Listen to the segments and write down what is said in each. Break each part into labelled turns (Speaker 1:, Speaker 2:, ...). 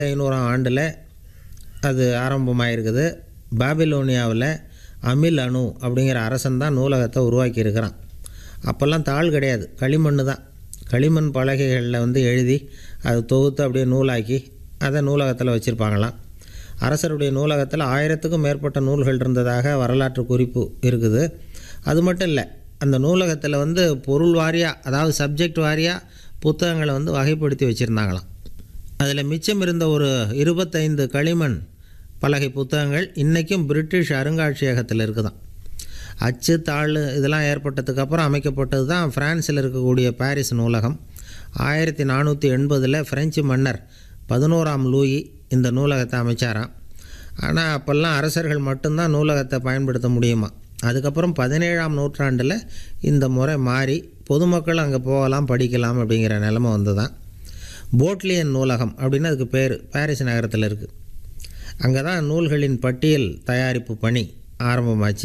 Speaker 1: ஐநூறாம் ஆண்டில் அது ஆரம்பமாயிருக்குது பாபிலோனியாவில் அமில் அணு அப்படிங்கிற அரசன் தான் நூலகத்தை உருவாக்கியிருக்கிறான் அப்போல்லாம் தாள் கிடையாது களிமண் தான் களிமண் பலகைகளில் வந்து எழுதி அது தொகுத்து அப்படியே நூலாக்கி அதை நூலகத்தில் வச்சுருப்பாங்களாம் அரசருடைய நூலகத்தில் ஆயிரத்துக்கும் மேற்பட்ட நூல்கள் இருந்ததாக வரலாற்று குறிப்பு இருக்குது அது மட்டும் இல்லை அந்த நூலகத்தில் வந்து பொருள் வாரியாக அதாவது சப்ஜெக்ட் வாரியாக புத்தகங்களை வந்து வகைப்படுத்தி வச்சுருந்தாங்களாம் அதில் மிச்சம் இருந்த ஒரு இருபத்தைந்து களிமண் பலகை புத்தகங்கள் இன்றைக்கும் பிரிட்டிஷ் அருங்காட்சியகத்தில் இருக்குதாம் அச்சு தாள் இதெல்லாம் ஏற்பட்டதுக்கு அப்புறம் அமைக்கப்பட்டது தான் ஃப்ரான்ஸில் இருக்கக்கூடிய பாரிஸ் நூலகம் ஆயிரத்தி நானூற்றி எண்பதில் ஃப்ரெஞ்சு மன்னர் பதினோராம் லூயி இந்த நூலகத்தை அமைச்சாராம் ஆனால் அப்போல்லாம் அரசர்கள் மட்டும்தான் நூலகத்தை பயன்படுத்த முடியுமா அதுக்கப்புறம் பதினேழாம் நூற்றாண்டில் இந்த முறை மாறி பொதுமக்கள் அங்கே போகலாம் படிக்கலாம் அப்படிங்கிற நிலமை வந்து தான் போட்லியன் நூலகம் அப்படின்னு அதுக்கு பேர் பாரிஸ் நகரத்தில் இருக்குது அங்கே தான் நூல்களின் பட்டியல் தயாரிப்பு பணி ஆரம்பமாச்சு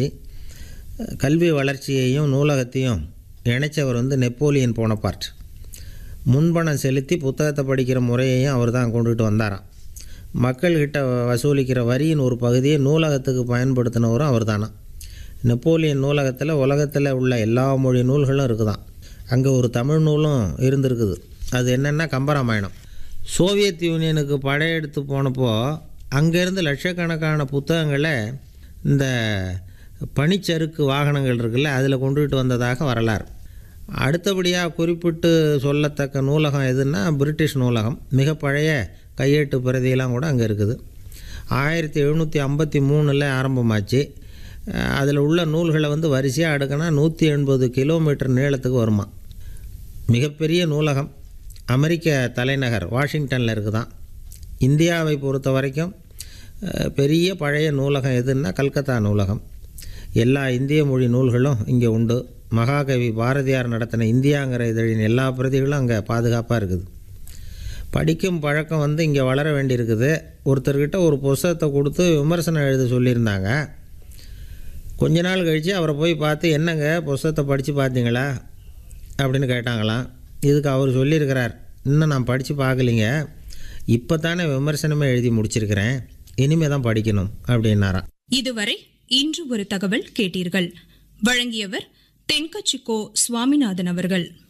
Speaker 1: கல்வி வளர்ச்சியையும் நூலகத்தையும் இணைச்சவர் வந்து நெப்போலியன் போனபார்ட் முன்பணம் செலுத்தி புத்தகத்தை படிக்கிற முறையையும் அவர் தான் கொண்டுகிட்டு வந்தாராம் மக்கள்கிட்ட வசூலிக்கிற வரியின் ஒரு பகுதியை நூலகத்துக்கு பயன்படுத்தினவரும் அவர் தானா நெப்போலியன் நூலகத்தில் உலகத்தில் உள்ள எல்லா மொழி நூல்களும் இருக்குதாம் அங்கே ஒரு தமிழ் நூலும் இருந்திருக்குது அது என்னென்னா கம்பராமாயணம் சோவியத் யூனியனுக்கு படையெடுத்து போனப்போ அங்கேருந்து லட்சக்கணக்கான புத்தகங்களை இந்த பனிச்சறுக்கு வாகனங்கள் இருக்குல்ல அதில் கொண்டுகிட்டு வந்ததாக வரலாறு அடுத்தபடியாக குறிப்பிட்டு சொல்லத்தக்க நூலகம் எதுன்னா பிரிட்டிஷ் நூலகம் மிக பழைய கையெழுத்து பிரதியெல்லாம் கூட அங்கே இருக்குது ஆயிரத்தி எழுநூற்றி ஐம்பத்தி மூணில் ஆரம்பமாச்சு அதில் உள்ள நூல்களை வந்து வரிசையாக அடுக்கினா நூற்றி எண்பது கிலோமீட்டர் நீளத்துக்கு வருமா மிகப்பெரிய நூலகம் அமெரிக்க தலைநகர் வாஷிங்டனில் இருக்குதான் இந்தியாவை பொறுத்த வரைக்கும் அஹ், பெரிய பழைய நூலகம் எதுன்னா கல்கத்தா நூலகம் எல்லா இந்திய மொழி நூல்களும் இங்கே உண்டு மகாகவி பாரதியார் நடத்தின இந்தியாங்கிற இதழின் எல்லா பிரதிகளும் அங்கே பாதுகாப்பாக இருக்குது படிக்கும் பழக்கம் வந்து இங்கே வளர வேண்டியிருக்குது ஒருத்தர்கிட்ட ஒரு புஸ்தகத்தை கொடுத்து விமர்சனம் எழுத சொல்லியிருந்தாங்க கொஞ்ச நாள் கழித்து அவரை போய் பார்த்து என்னங்க புஸ்தகத்தை படித்து பார்த்தீங்களா அப்படின்னு கேட்டாங்களாம் இதுக்கு அவர் சொல்லியிருக்கிறார் இன்னும் நான் படித்து பார்க்கலிங்க இப்போ தானே விமர்சனமே எழுதி முடிச்சிருக்கிறேன் இனிமே தான் படிக்கணும் அப்படின்னாராம்
Speaker 2: இதுவரை இன்று ஒரு தகவல் கேட்டீர்கள் வழங்கியவர் தென்கச்சிக்கோ சுவாமிநாதன் அவர்கள்